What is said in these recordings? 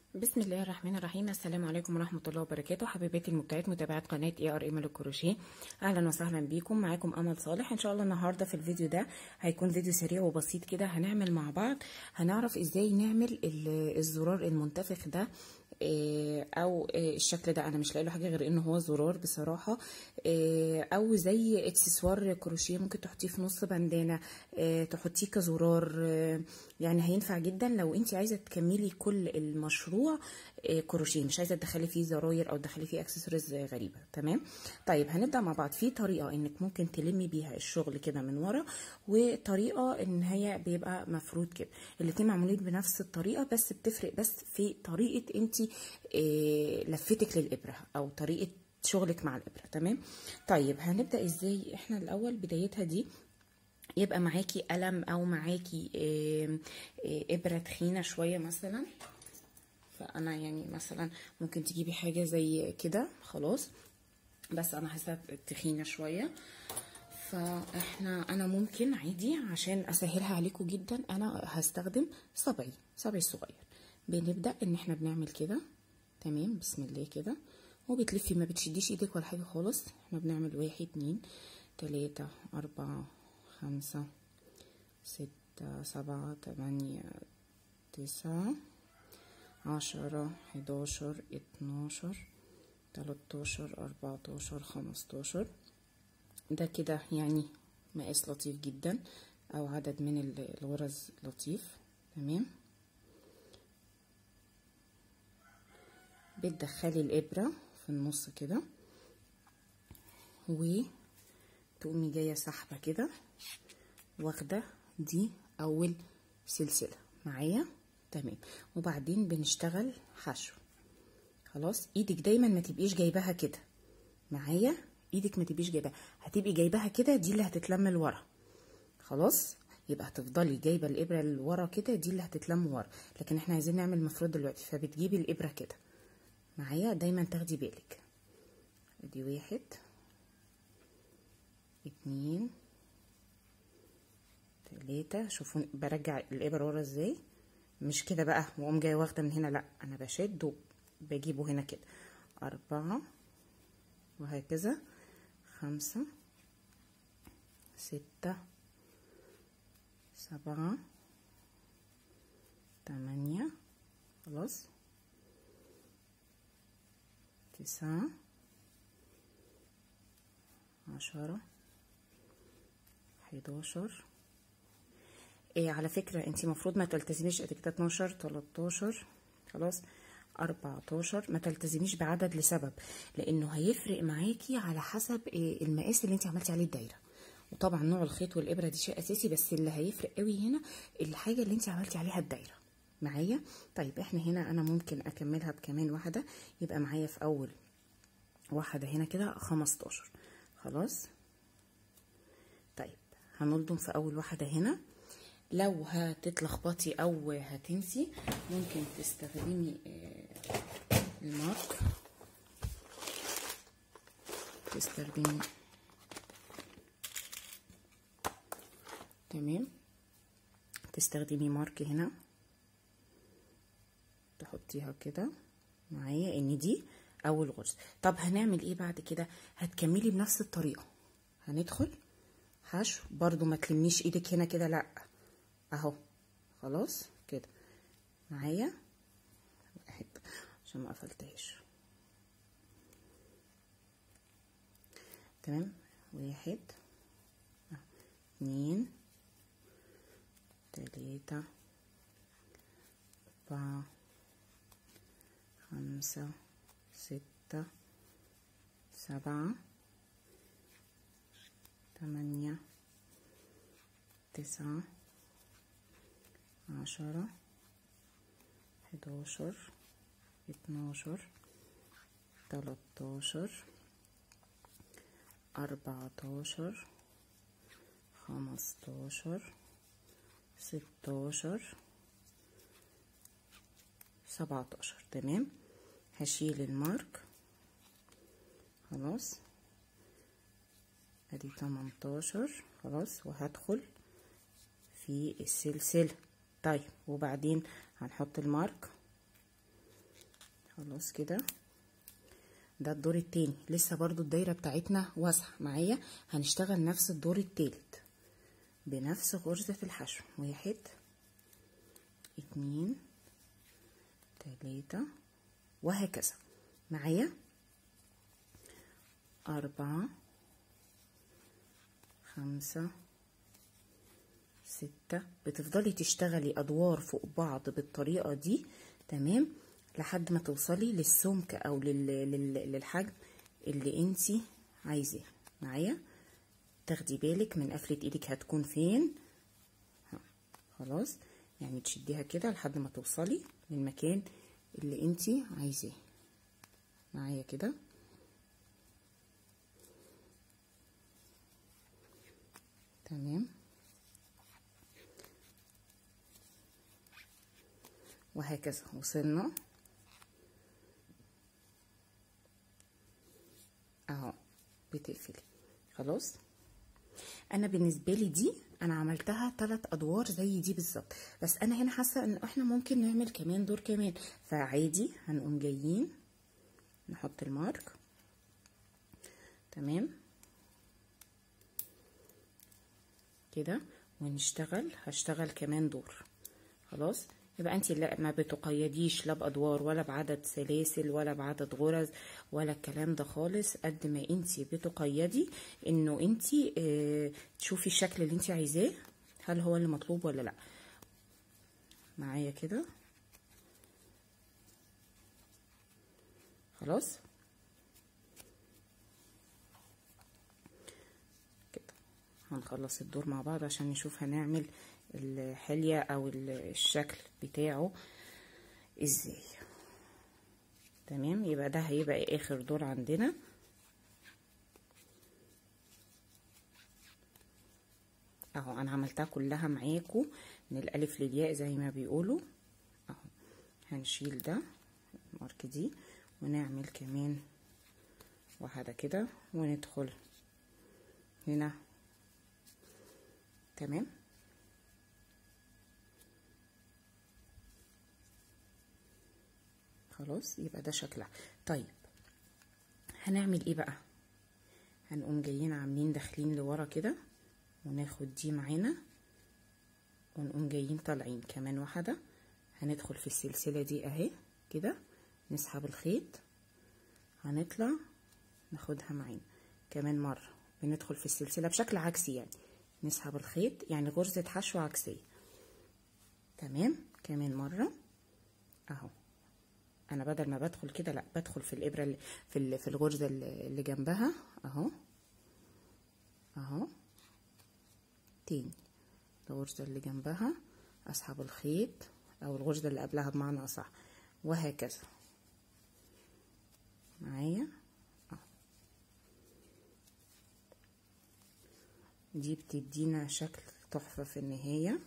بسم الله الرحمن الرحيم السلام عليكم ورحمه الله وبركاته حبيباتي المبتعات متابعات قناه اي ار ام الكروشيه اهلا وسهلا بيكم معاكم امل صالح ان شاء الله النهارده في الفيديو ده هيكون فيديو سريع وبسيط كده هنعمل مع بعض هنعرف ازاي نعمل الزرار المنتفخ ده او الشكل ده انا مش لاقي له حاجه غير ان هو زرار بصراحه او زي اكسسوار كروشيه ممكن تحطيه في نص بندانه تحطيه كزرار يعني هينفع جدا لو انت عايزه تكملي كل المشروع كروشيه مش عايزه تدخلي فيه زراير او تدخلي فيه اكسسوارز غريبه تمام طيب هنبدا مع بعض في طريقه انك ممكن تلمي بيها الشغل كده من ورا وطريقه ان هي بيبقى مفرود كده الاتنين معمولين بنفس الطريقه بس بتفرق بس في طريقه انت إيه لفتك للابره او طريقه شغلك مع الابره تمام طيب هنبدا ازاي احنا الاول بدايتها دي يبقى معاكي قلم او معاكي إيه إيه ابره تخينه شويه مثلا فانا يعني مثلا ممكن تجيبي حاجه زي كده خلاص بس انا حاسه تخينه شويه فاحنا انا ممكن عادي عشان اسهلها عليكم جدا انا هستخدم صبعي صبعي الصغير بنبدا ان احنا بنعمل كده تمام بسم الله كده وبتلفي ما بتشديش ايدك ولا حاجه خالص احنا بنعمل واحد اتنين تلاته اربعه خمسه سته سبعه تمانيه تسعه عشرة حداشر اتناشر تلاتاشر اربعتاشر خمستاشر ده كده يعني مقاس لطيف جدا او عدد من الغرز لطيف تمام بتدخلي الابره في النص كده وتقومي جايه سحبه كده واخده دي اول سلسله معايا تمام وبعدين بنشتغل حشو خلاص ايدك دايما ما تبقيش جايباها كده معايا ايدك ما تبقيش جايباها هتبقي جايباها كده دي اللي هتتلم لورا خلاص يبقى هتفضلي جايبه الابره اللي ورا كده دي اللي هتتلم ورا لكن احنا عايزين نعمل مفروض دلوقتي فبتجيبي الابره كده معايا دايما تاخدي بالك ادي واحد اتنين تلاته شوفوا برجع الابره ورا ازاي مش كده بقى واقوم جايه واخده من هنا لا انا بشد وبجيبه هنا كده اربعه وهكذا خمسه سته سبعه تمانيه خلاص تسعة عشرة حداشر إيه على فكرة انتي مفروض ما تلتزميش ادي كده اتناشر تلاتاشر خلاص اربعتاشر ما تلتزميش بعدد لسبب لانه هيفرق معاكي على حسب إيه المقاس اللي انتي عملتي عليه الدايرة وطبعا نوع الخيط والابرة دي شيء اساسي بس اللي هيفرق قوي هنا الحاجة اللي انتي عملتي عليها الدايرة معايا طيب احنا هنا انا ممكن اكملها بكمان واحدة يبقى معايا في اول واحدة هنا كده خمستاشر خلاص طيب هنلضم في اول واحدة هنا لو هتتلخبطي او هتنسي ممكن تستخدمي المارك تستخدمي تمام تستخدمي مارك هنا تحطيها كده معايا ان دي اول غرزه طب هنعمل ايه بعد كده هتكملي بنفس الطريقه هندخل حشو برضو ما تلميش ايدك هنا كده لا اهو خلاص كده معايا واحد عشان ما قفلتهاش تمام واحد اتنين تلاته اربعه خمسة ستة سبعة تمانية تسعة عشرة حداشر اتناشر تلاتاشر أربعتاشر خمستاشر ستاشر سبعتاشر تمام هشيل المارك خلاص ادي تمنتاشر خلاص وهدخل في السلسلة طيب وبعدين هنحط المارك خلاص كده ده الدور التاني لسه برضو الدايرة بتاعتنا واسعة معايا هنشتغل نفس الدور التالت بنفس غرزة الحشو واحد اتنين تلاتة وهكذا معايا أربعة خمسة ستة بتفضلي تشتغلي أدوار فوق بعض بالطريقة دي تمام لحد ما توصلي للسمك أو لل... لل... للحجم اللي انتي عايزاه معايا تاخدي بالك من قفلة ايدك هتكون فين ها. خلاص يعني تشديها كده لحد ما توصلي للمكان اللي انتي عايزاه معايا كده تمام وهكذا وصلنا اهو بتقفلي خلاص انا بالنسبه لي دي انا عملتها ثلاث ادوار زي دي بالظبط بس انا هنا حاسه ان احنا ممكن نعمل كمان دور كمان فعادي هنقوم جايين نحط المارك تمام كده ونشتغل هشتغل كمان دور خلاص يبقى انت لا ما بتقيديش لا بادوار ولا بعدد سلاسل ولا بعدد غرز ولا الكلام ده خالص قد ما انت بتقيدي انه انت اه تشوفي الشكل اللي انت عايزاه هل هو اللي مطلوب ولا لا معايا كده خلاص كده هنخلص الدور مع بعض عشان نشوف هنعمل الحلية او الشكل بتاعه ازاي تمام يبقى ده هيبقى اخر دور عندنا اهو انا عملتها كلها معاكم من الالف للياء زي ما بيقولوا اهو هنشيل ده المارك دي ونعمل كمان واحده كده وندخل هنا تمام خلاص يبقى ده شكلها طيب هنعمل ايه بقى هنقوم جايين عاملين داخلين لورا كده وناخد دي معانا ونقوم جايين طالعين كمان واحده هندخل في السلسله دي اهي كده نسحب الخيط هنطلع ناخدها معانا كمان مره بندخل في السلسله بشكل عكسي يعني نسحب الخيط يعني غرزه حشو عكسيه تمام كمان مره اهو انا بدل ما بدخل كده لا بدخل في الابره اللي في في الغرزه اللي جنبها اهو اهو تاني الغرزه اللي جنبها اسحب الخيط او الغرزه اللي قبلها بمعنى اصح وهكذا معايا اهو دي بتدينا شكل تحفه في النهايه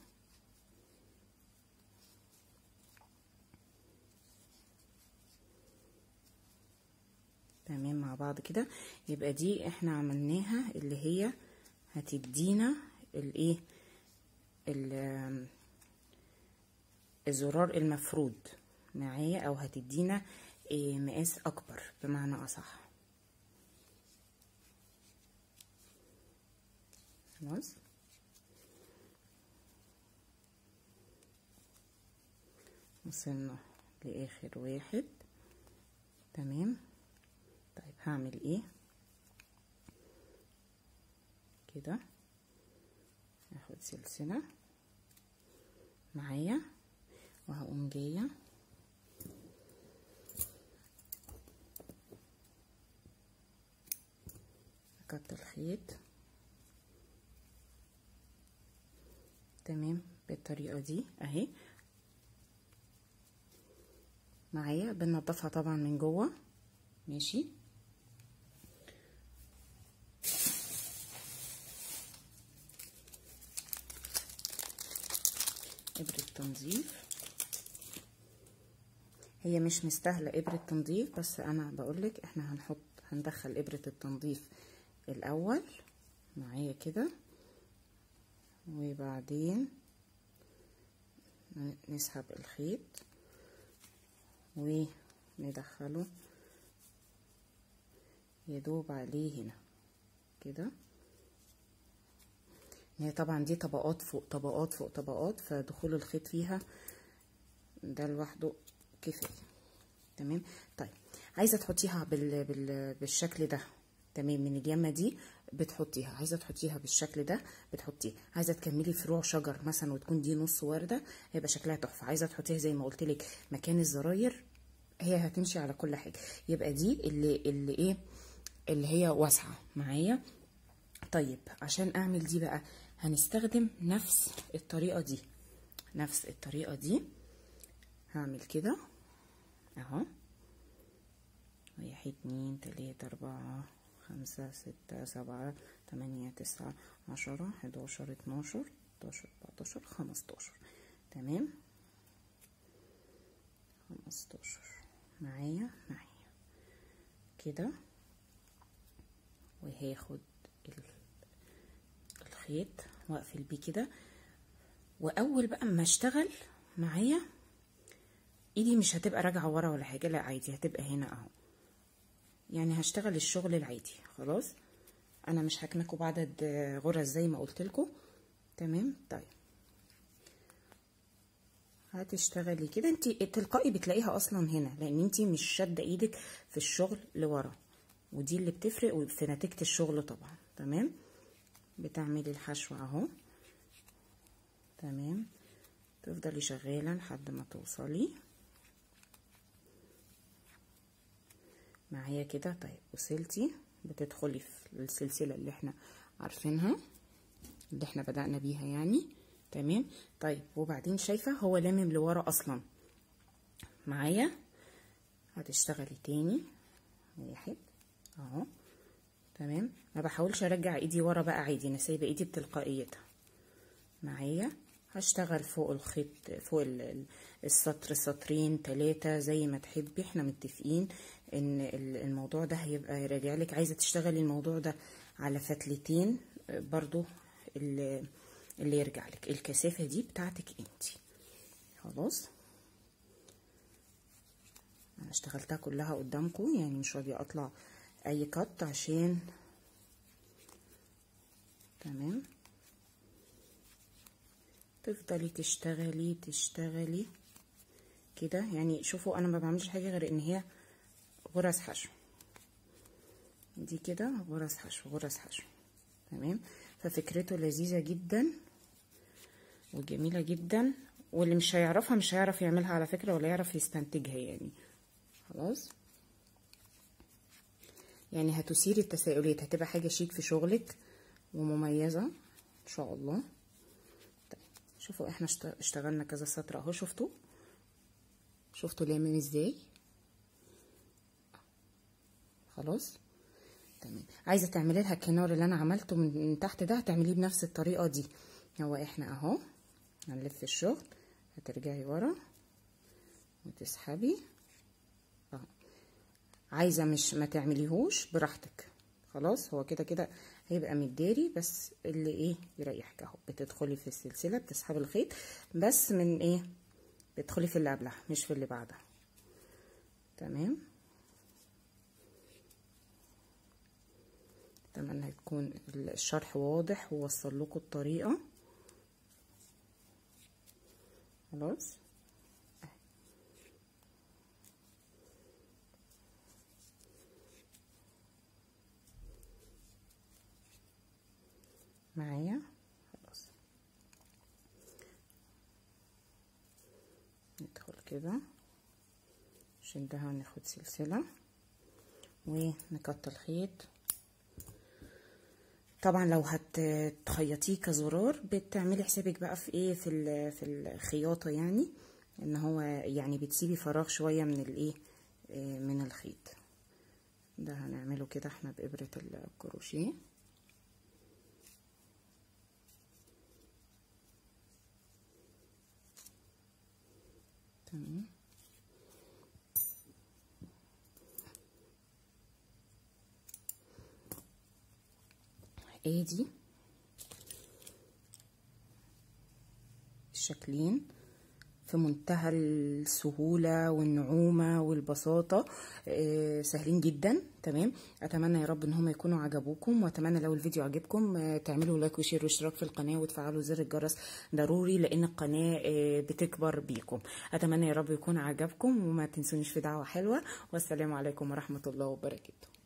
تمام مع بعض كده يبقى دي احنا عملناها اللي هي هتدينا الايه الزرار المفرود معايا او هتدينا إيه مقاس اكبر بمعنى اصح خلاص وصلنا لاخر واحد تمام طيب هعمل ايه كده هاخد سلسلة معايا وهقوم جاية اكت الخيط تمام بالطريقة دي اهي معايا بننضفها طبعا من جوه ماشي ابرة تنظيف هي مش مستاهلة ابرة تنظيف بس انا بقولك احنا هنحط هندخل ابرة التنظيف الاول معايا كده وبعدين نسحب الخيط ندخله يدوب عليه هنا كده هي طبعا دي طبقات فوق طبقات فوق طبقات فدخول الخيط فيها ده لوحده كفايه تمام طيب عايزه تحطيها بال... بال... بالشكل ده تمام من اليمه دي بتحطيها عايزه تحطيها بالشكل ده بتحطيها عايزه تكملي فروع شجر مثلا وتكون دي نص ورده هيبقى شكلها تحفه عايزه تحطيها زي ما قلت لك مكان الزراير هي هتمشي على كل حاجه يبقى دي اللي اللي ايه اللي هي واسعه معايا طيب عشان اعمل دي بقى هنستخدم نفس الطريقه دي نفس الطريقه دي هعمل كده اهو واحد اتنين تلاتة اربعة خمسة ستة سبعة تمانية تسعة عشرة حداشر اتناشر تلاتاشر اربعتاشر خمستاشر تمام خمستاشر معايا معايا كده وهاخد الخيط واقفل بيه كده واول بقى ما اشتغل معايا ايدي مش هتبقى راجعه ورا ولا حاجه لا عادي هتبقى هنا اهو يعني هشتغل الشغل العادي خلاص انا مش هكنكوا بعدد غرز زي ما قلت لكم تمام طيب هتشتغلي كده انت تلقائي بتلاقيها اصلا هنا لان انت مش شاده ايدك في الشغل لورا ودي اللي بتفرق في نتيجه الشغل طبعا تمام بتعملي الحشو اهو تمام تفضلي شغاله لحد ما توصلي معايا كده طيب وصلتي بتدخلي في السلسله اللي احنا عارفينها اللي احنا بدأنا بيها يعني تمام طيب وبعدين شايفه هو لامم لورا اصلا معايا هتشتغلي تاني واحد اهو تمام ما بحاولش ارجع ايدي ورا بقى عادي انا سايبه ايدي بتلقائيتها معايا هشتغل فوق الخيط فوق السطر سطرين ثلاثة زي ما تحبي احنا متفقين ان الموضوع ده هيبقى راجع لك عايزه تشتغلي الموضوع ده على فتلتين برضو اللي, اللي يرجع لك الكثافه دي بتاعتك انت خلاص انا اشتغلتها كلها قدامكم يعني مش راضيه اطلع اي قط عشان تمام تفضلي تشتغلي تشتغلي كده يعني شوفوا انا ما بعملش حاجه غير ان هي غرز حشو دي كده غرز حشو غرز حشو تمام ففكرته لذيذه جدا وجميله جدا واللي مش هيعرفها مش هيعرف يعملها على فكره ولا يعرف يستنتجها يعني خلاص يعني هتثيري التساؤلات هتبقى حاجه شيك في شغلك ومميزه ان شاء الله طيب شوفوا احنا اشتغلنا كذا سطر اهو شفتوا شفتوا لامم ازاي خلاص تمام عايزه تعملي لها الكنار اللي انا عملته من تحت ده هتعمليه بنفس الطريقه دي هو احنا اهو هنلف الشغل هترجعي ورا وتسحبي اهو عايزه مش ما تعمليهوش براحتك خلاص هو كده كده هيبقى متداري بس اللي ايه يريحك اهو بتدخلي في السلسله بتسحبي الخيط بس من ايه بتدخلي في اللي قبلها مش في اللي بعدها تمام اتمنى يكون الشرح واضح ووصل لكم الطريقه خلاص معايا خلاص ندخل كده شدها وناخد سلسله ونكت الخيط طبعا لو هتخيطيه كزرار بتعملي حسابك بقى في ايه في في الخياطه يعني ان هو يعني بتسيبي فراغ شويه من الايه من الخيط ده هنعمله كده احنا بابره الكروشيه تمام ادي الشكلين في منتهى السهوله والنعومه والبساطه آه، سهلين جدا تمام اتمنى يا رب ان هم يكونوا عجبوكم واتمنى لو الفيديو عجبكم آه، تعملوا لايك وشير واشتراك في القناه وتفعلوا زر الجرس ضروري لان القناه آه، بتكبر بيكم اتمنى يا رب يكون عجبكم وما تنسونيش في دعوه حلوه والسلام عليكم ورحمه الله وبركاته